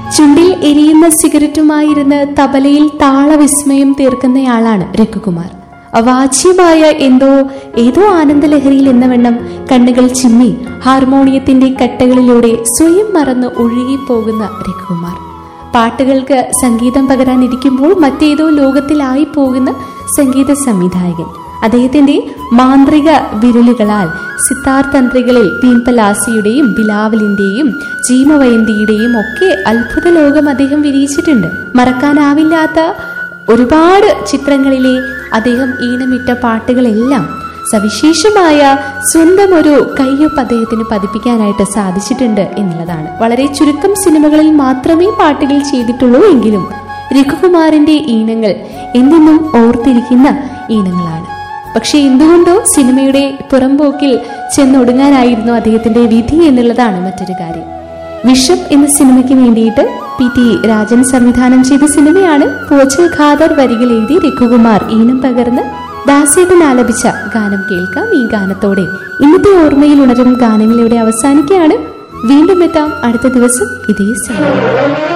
ചുണ്ടിൽ എരിയുന്ന സിഗരറ്റുമായിരുന്ന് തബലയിൽ താളവിസ്മയം തീർക്കുന്നയാളാണ് രഘുകുമാർ അവാച്യമായ എന്തോ ഏതോ ആനന്ദലഹരിയിൽ എന്ന വണ്ണം കണ്ണുകൾ ചിമ്മി ഹാർമോണിയത്തിന്റെ കട്ടകളിലൂടെ സ്വയം മറന്ന് ഒഴുകിപ്പോകുന്ന രഘുകുമാർ പാട്ടുകൾക്ക് സംഗീതം പകരാനിരിക്കുമ്പോൾ മറ്റേതോ ലോകത്തിലായി പോകുന്ന സംഗീത സംവിധായകൻ അദ്ദേഹത്തിന്റെ മാന്ത്രിക വിരലുകളാൽ സിത്താർ തന്ത്രികളിൽ തീൻപലാസിയുടെയും ബിലാവലിന്റെയും ജീമവയന്തിയുടെയും ഒക്കെ അത്ഭുത ലോകം അദ്ദേഹം വിരിയിച്ചിട്ടുണ്ട് മറക്കാനാവില്ലാത്ത ഒരുപാട് ചിത്രങ്ങളിലെ അദ്ദേഹം ഈണമിട്ട പാട്ടുകളെല്ലാം സവിശേഷമായ സ്വന്തം ഒരു കയ്യൊപ്പ് അദ്ദേഹത്തിന് പതിപ്പിക്കാനായിട്ട് സാധിച്ചിട്ടുണ്ട് എന്നുള്ളതാണ് വളരെ ചുരുക്കം സിനിമകളിൽ മാത്രമേ പാട്ടുകൾ ചെയ്തിട്ടുള്ളൂ എങ്കിലും രഘുകുമാറിന്റെ ഈണങ്ങൾ എന്നെന്നും ഓർത്തിരിക്കുന്ന ഈണങ്ങളാണ് പക്ഷെ എന്തുകൊണ്ടോ സിനിമയുടെ പുറംപോക്കിൽ ചെന്നൊടുങ്ങാനായിരുന്നു അദ്ദേഹത്തിന്റെ വിധി എന്നുള്ളതാണ് മറ്റൊരു കാര്യം വിഷം എന്ന സിനിമയ്ക്ക് വേണ്ടിയിട്ട് പി ടി രാജൻ സംവിധാനം ചെയ്ത സിനിമയാണ് പോച്ചൽ ഖാദർ വരികൾ എഴുതി രഘുകുമാർ ഈണം പകർന്ന് ദാസേട്ടൻ ആലപിച്ച ഗാനം കേൾക്കാം ഈ ഗാനത്തോടെ ഇന്നത്തെ ഓർമ്മയിൽ ഉണരും ഗാനങ്ങളിവിടെ അവസാനിക്കുകയാണ് വീണ്ടും എത്താം അടുത്ത ദിവസം ഇതേ സമയം